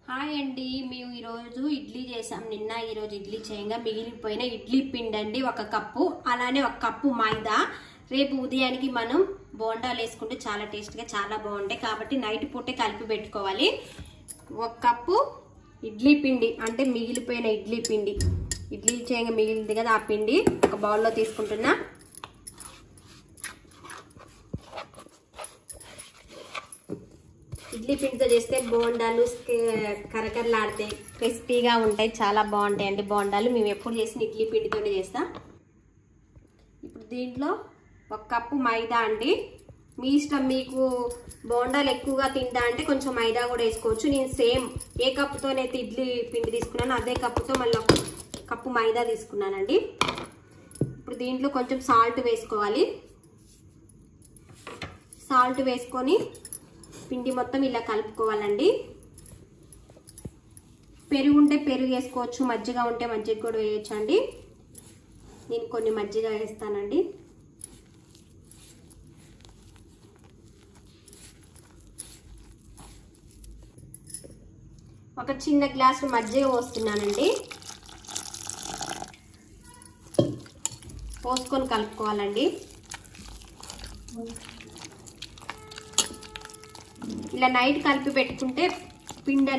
hi అండి మేము ఈరోజు ఇడ్లీ చేసాం నిన్న ఈరోజు ఇడ్లీ చేయంగా మిగిలిపోయిన ఇడ్లీ పిండి అండి ఒక కప్పు అలానే ఒక కప్పు మైదా రేపు ఉదయానికి మనం బోండాలు వేసుకుంటే చాలా టేస్ట్గా చాలా బాగుంటాయి కాబట్టి నైట్ పూటే కలిపి పెట్టుకోవాలి ఒక కప్పు ఇడ్లీ పిండి అంటే మిగిలిపోయిన ఇడ్లీ పిండి ఇడ్లీ చేయంగా మిగిలింది కదా ఆ పిండి ఒక బౌల్లో తీసుకుంటున్నా ఇడ్లీ పిండితో చేస్తే బోండాలు కరకరలాడతాయి క్రిస్పీగా ఉంటాయి చాలా బాగుంటాయి అండి బోండాలు మేము ఎప్పుడు చేసిన ఇడ్లీ పిండితోనే చేస్తాం ఇప్పుడు దీంట్లో ఒక కప్పు మైదా అండి మీ ఇష్టం మీకు బోండాలు ఎక్కువగా తింటా అంటే కొంచెం మైదా కూడా వేసుకోవచ్చు నేను సేమ్ ఏ కప్పుతోనైతే ఇడ్లీ పిండి తీసుకున్నానో అదే కప్పుతో మళ్ళీ ఒక కప్పు మైదా తీసుకున్నానండి ఇప్పుడు దీంట్లో కొంచెం సాల్ట్ వేసుకోవాలి సాల్ట్ వేసుకొని పిండి మొత్తం ఇలా కలుపుకోవాలండి పెరుగు ఉంటే పెరుగు వేసుకోవచ్చు మజ్జిగ ఉంటే మజ్జిగ కూడా వేయచ్చు అండి నేను కొన్ని మజ్జిగ వేస్తానండి ఒక చిన్న గ్లాసు మజ్జిగ పోస్తున్నానండి పోసుకొని కలుపుకోవాలండి ఇలా నైట్ కలిపి పెట్టుకుంటే పిండి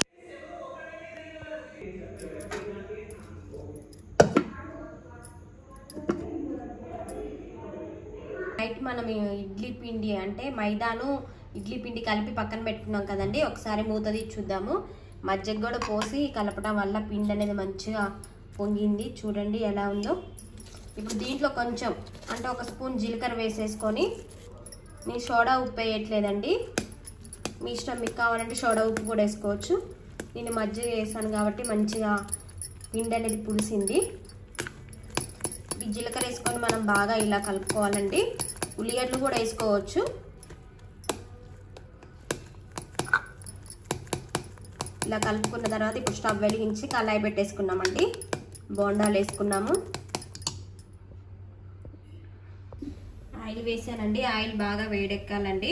నైట్ మనం ఇడ్లీ పిండి అంటే మైదాను ఇడ్లీ పిండి కలిపి పక్కన పెట్టుకున్నాం కదండి ఒకసారి మూత తీసి చూద్దాము మజ్జిగ కూడా పోసి కలపడం వల్ల పిండి అనేది మంచిగా పొంగింది చూడండి ఎలా ఉందో ఇప్పుడు దీంట్లో కొంచెం అంటే ఒక స్పూన్ జీలకర్ర వేసేసుకొని నేను సోడా ఉప్పు వేయట్లేదండి మీ ఇష్టం మీకు కావాలంటే సోడా ఉప్పు కూడా వేసుకోవచ్చు నేను మజ్జిగ వేసాను కాబట్టి మంచిగా పిండి అనేది పులిసింది ఈ జీలకర్ర వేసుకొని మనం బాగా ఇలా కలుపుకోవాలండి ఉల్లిగడ్డలు కూడా వేసుకోవచ్చు ఇలా కలుపుకున్న తర్వాత ఇప్పుడు స్టవ్ వెలిగించి కళాయి పెట్టేసుకున్నామండి బోండాలు వేసుకున్నాము ఆయిల్ వేసానండి ఆయిల్ బాగా వేడెక్కాలండి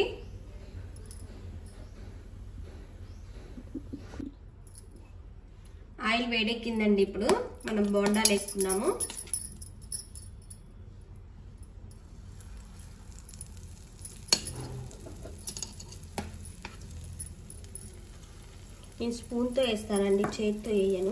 ఆయిల్ వేడెక్కిందండి ఇప్పుడు మనం బోండాలు వేసుకున్నాము నేను స్పూన్తో వేస్తానండి చేతితో వేయను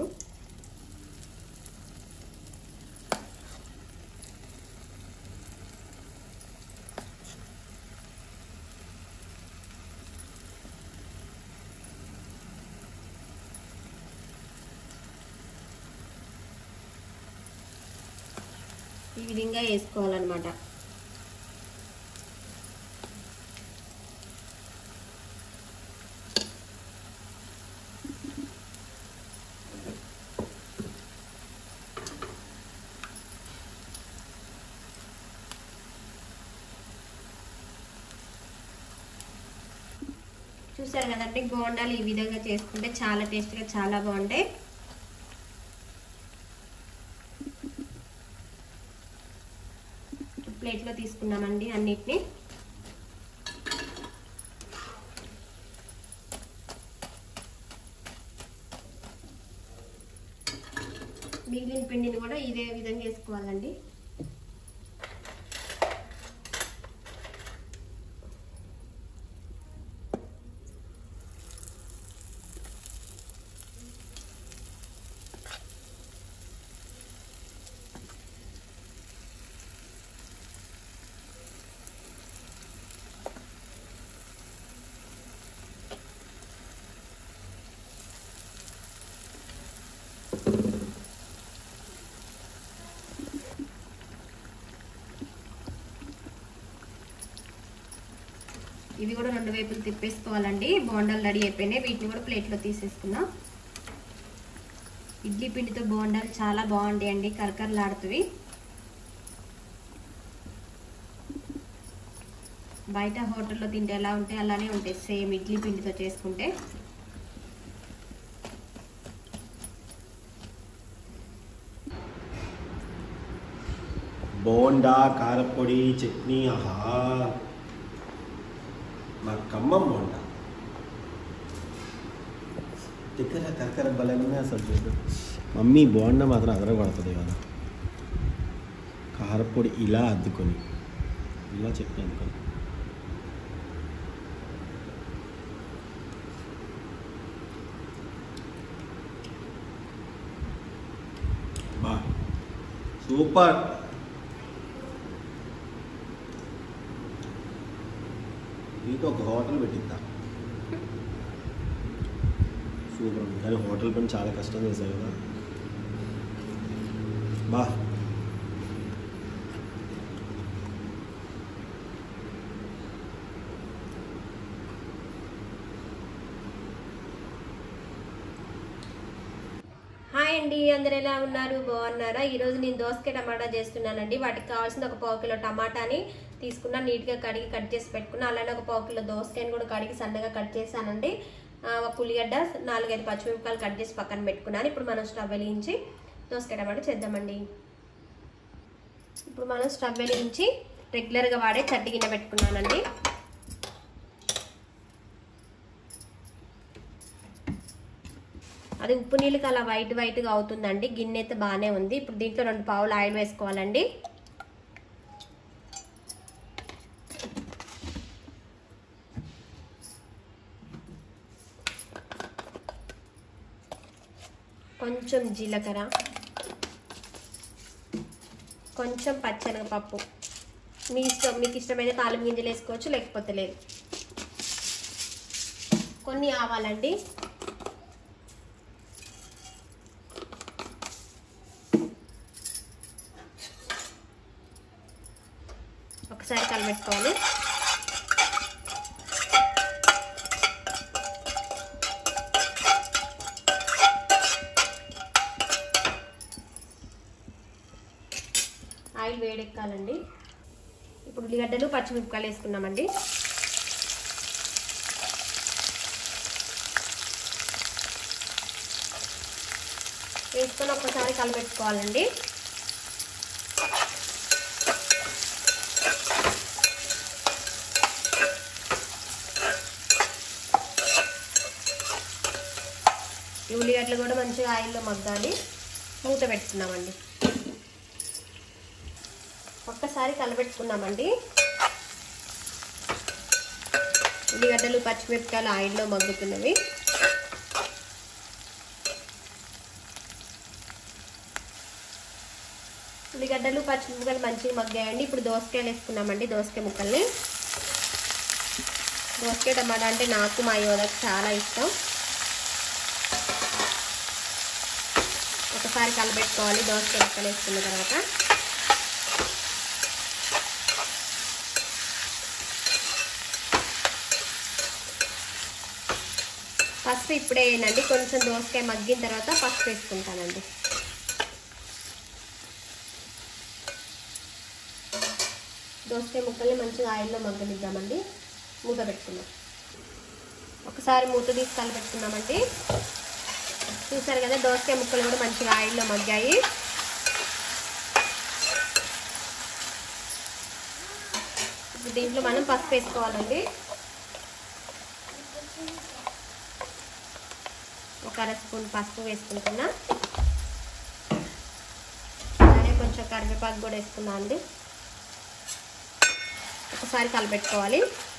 ఈ విధంగా వేసుకోవాలన్నమాట చూసారు కదండి బోండాలు ఈ విధంగా చేసుకుంటే చాలా టేస్ట్గా చాలా బాగుంటాయి ప్లేట్లో తీసుకున్నామండి అన్నిటిని మిగిలిన పిండిని కూడా ఇదే విధంగా వేసుకోవాలండి ఇవి కూడా రెండు వైపులు తిప్పేసుకోవాలండి బోండాలు రెడీ అయిపోయినాయి వీటిని కూడా ప్లేట్లో తీసేసుకుందాం ఇడ్లీ పిండితో బోండాలు చాలా బాగుంటాయండి కరకరలాడుతుంది బయట హోటల్లో తింటే ఎలా ఉంటాయి అలానే ఉంటాయి సేమ్ ఇడ్లీ పిండితో చేసుకుంటే బోండా కారపొడి చట్నీ ఆహా మా ఖమ్మం బోండా దగ్గర కరకర బలంగా అసలు చూడు మమ్మీ బాగుండా మాత్రం అదర పడుతుంది కదా కారపొడి ఇలా అద్దుకొని ఇలా చట్నీ అద్దుకొని బా సూపర్ నీతో ఒక హోటల్ పెట్టిద్దా సూపర్ ఉంది కానీ హోటల్ పని చాలా కష్టం చేశారు కదా బా హాయ్ అండి అందరు ఎలా ఉన్నారు బాగున్నారా ఈరోజు నేను దోసకాయ టమాటా చేస్తున్నానండి వాటికి కావాల్సిన ఒక పావు కిలో టమాటాని తీసుకున్నా నీట్గా కడిగి కట్ చేసి పెట్టుకున్నా అలానే ఒక పావు కిలో దోసకాయని కూడా కడిగి సన్నగా కట్ చేశానండి ఆ, ఒక ఉల్లిగడ్డ నాలుగైదు పచ్చిమిరపకాయలు కట్ చేసి పక్కన పెట్టుకున్నాను ఇప్పుడు మనం స్టవ్ వెలిగించి దోసకాయ టమాటా చేద్దామండి ఇప్పుడు మనం స్టవ్ వెలిగించి రెగ్యులర్గా వాడే చట్టి గిన్నె పెట్టుకున్నానండి అది ఉప్పు నీళ్ళకి అలా వైట్ వైట్గా అవుతుందండి గిన్నె అయితే బాగానే ఉంది ఇప్పుడు దీంట్లో రెండు పావులు ఆయిల్ వేసుకోవాలండి కొంచెం జీలకర్ర కొంచెం పచ్చెనగపప్పు మీ ఇష్టం మీకు ఇష్టమైతే తాలింపు గింజలు వేసుకోవచ్చు లేకపోతే లేదు కొన్ని ఆవాలండి ఒకసారి కలబెట్టుకోవాలి ఆయిల్ వేడెక్కాలండి ఇప్పుడు ఉల్లిగడ్డలు పచ్చిమిరపకాయలు వేసుకున్నామండి వేసుకొని ఒక్కసారి కలబెట్టుకోవాలండి ఈ ఉల్లిగడ్డలు కూడా మంచిగా ఆయిల్లో మగ్గాలి మూత పెట్టుకున్నామండి ఒక్కసారి కలబెట్టుకున్నామండి ఉల్లిగడ్డలు పచ్చిమిరపకాయలు ఆయిల్లో మగ్గుతున్నవి ఉల్లిగడ్డలు పచ్చిమిరపకాయలు మంచిగా మగ్గాయండి ఇప్పుడు దోసకాయలు వేసుకున్నామండి దోసకాయ ముక్కల్ని దోసకాయ టమాటా అంటే నాకు మా యోధకు చాలా ఇష్టం ఒకసారి కలబెట్టుకోవాలి దోసకాయ ముక్కలు వేసుకున్న తర్వాత పసుపు ఇప్పుడే వేయనండి కొంచెం దోసకాయ మగ్గిన తర్వాత పసుపు వేసుకుంటానండి దోసకాయ ముక్కల్ని మంచిగా ఆయిల్లో మగ్గనిద్దామండి మూత పెట్టుకుందాం ఒకసారి మూత తీసి కలిపెట్టుకున్నామండి చూసారు కదా దోసకాయ ముక్కలు కూడా మంచిగా ఆయిల్లో మగ్గాయి ఇప్పుడు దీంట్లో మనం పసుపు వేసుకోవాలండి ఒక అర స్పూన్ పసుపు వేసుకుంటున్నా అలానే కొంచెం కరివేపాకు కూడా వేసుకున్నా అండి ఒకసారి కలిపెట్టుకోవాలి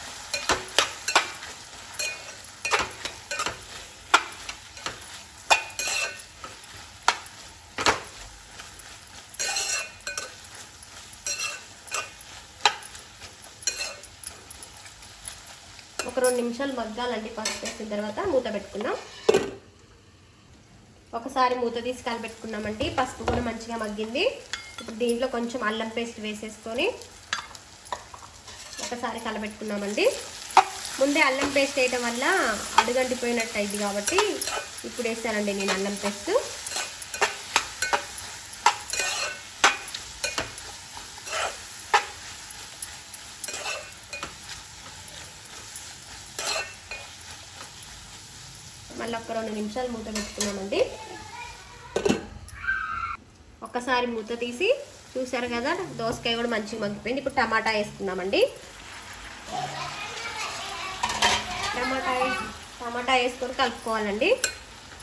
ఒక రెండు నిమిషాలు మగ్గాలండి పసుపు వేసిన తర్వాత మూత పెట్టుకున్నాం ఒకసారి మూత తీసి కలిపెట్టుకున్నామండి పసుపు కూడా మంచిగా మగ్గింది ఇప్పుడు దీంట్లో కొంచెం అల్లం పేస్ట్ వేసేసుకొని ఒకసారి కలబెట్టుకున్నామండి ముందే అల్లం పేస్ట్ వేయటం వల్ల అడుగంటిపోయినట్టు అయింది కాబట్టి ఇప్పుడు వేసానండి నేను అల్లం పేస్ట్ మళ్ళీ ఒక రెండు నిమిషాలు మూత పెట్టుకున్నామండి ఒక్కసారి మూత తీసి చూసారు కదా దోసకాయ కూడా మంచిగా మగ్గిపోయింది ఇప్పుడు టమాటా వేసుకున్నామండి టమాటా వేసి టమాటా వేసుకొని కలుపుకోవాలండి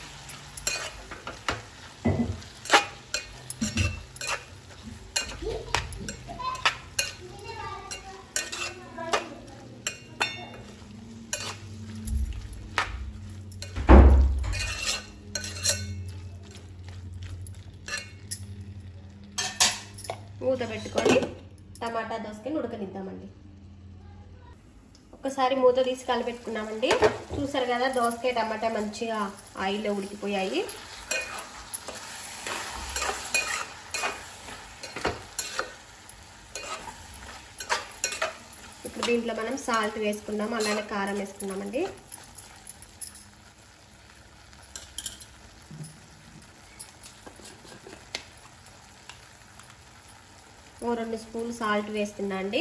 మూత పెట్టుకొని టమాటా దోసకాయని ఉడకనిద్దామండి ఒకసారి మూత తీసి కలిపెట్టుకున్నామండి చూసారు కదా దోసకాయ టమాటా మంచిగా ఆయిల్లో ఉడికిపోయాయి ఇప్పుడు దీంట్లో మనం సాల్ట్ వేసుకున్నాం అలానే కారం వేసుకున్నామండి ఓ రెండు స్పూన్లు సాల్ట్ వేస్తున్నా అండి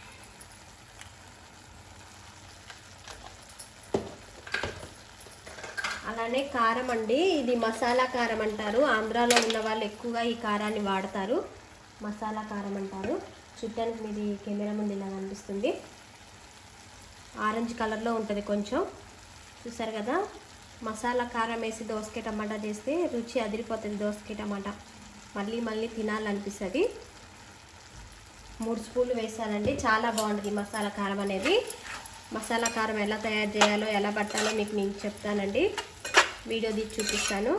అలానే కారం అండి ఇది మసాలా కారం అంటారు ఆంధ్రాలో ఉన్న వాళ్ళు ఎక్కువగా ఈ కారాన్ని వాడతారు మసాలా కారం అంటారు చూడటానికి మీది కెమెరా ముందు ఇలా కనిపిస్తుంది ఆరెంజ్ కలర్లో ఉంటుంది కొంచెం చూసారు కదా మసాలా కారం వేసి దోసకాయ టమాటా చేస్తే రుచి అదిరిపోతుంది దోసకాయ టమాటా మళ్ళీ మళ్ళీ తినాలనిపిస్తుంది మూడు స్పూన్లు వేసానండి చాలా బాగుంటుంది మసాలా కారం అనేది మసాలా కారం ఎలా తయారు చేయాలో ఎలా పట్టాలో మీకు నేను చెప్తానండి వీడియో తీసి చూపిస్తాను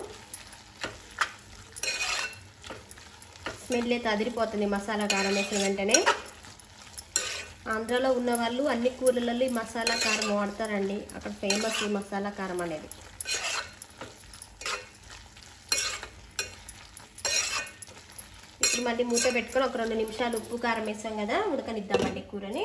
స్మెల్ అయితే అదిరిపోతుంది మసాలా కారం వేసిన వెంటనే ఆంధ్రాలో ఉన్న వాళ్ళు అన్ని కూరలలో ఈ మసాలా కారం వాడతారండి అక్కడ ఫేమస్ ఈ మసాలా కారం అనేది ఇప్పుడు మళ్ళీ మూత పెట్టుకొని ఒక రెండు నిమిషాలు ఉప్పు కారం వేసాం కదా ఉడకనిద్దామండి కూరని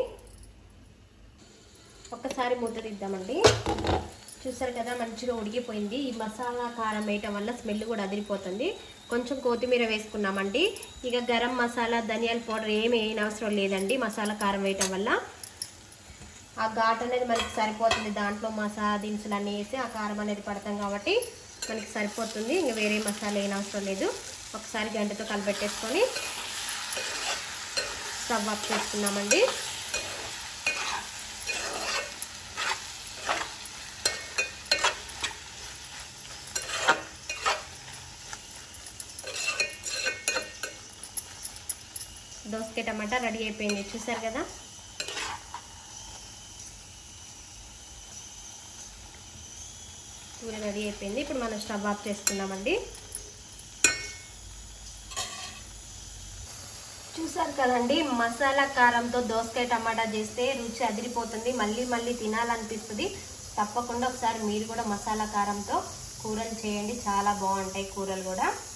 ఒక్కసారి మూత తీద్దామండి చూసారు కదా మంచిగా ఉడికిపోయింది ఈ మసాలా కారం వేయటం వల్ల స్మెల్ కూడా అదిరిపోతుంది కొంచెం కొత్తిమీర వేసుకున్నామండి ఇక గరం మసాలా ధనియాల పౌడర్ ఏమి వేయని అవసరం లేదండి మసాలా కారం వేయటం వల్ల ఆ ఘాట్ అనేది మనకి సరిపోతుంది దాంట్లో మసాలా దినుసులు అన్నీ వేసి ఆ కారం అనేది పడతాం కాబట్టి మనకి సరిపోతుంది ఇంకా వేరే మసాలా వేయని అవసరం లేదు ఒకసారి గంటతో కలిపెట్టేసుకొని స్టవ్ ఆఫ్ చేసుకున్నామండి దోసకాయ టమాటా రెడీ అయిపోయింది చూసారు కదా కూర రెడీ అయిపోయింది ఇప్పుడు మనం స్టవ్ ఆఫ్ చేసుకున్నామండి చూసారు కదండి మసాలా కారంతో దోసకాయ టమాటా చేస్తే రుచి అదిరిపోతుంది మళ్ళీ మళ్ళీ తినాలనిపిస్తుంది తప్పకుండా ఒకసారి మీరు కూడా మసాలా కారంతో కూరలు చేయండి చాలా బాగుంటాయి కూరలు కూడా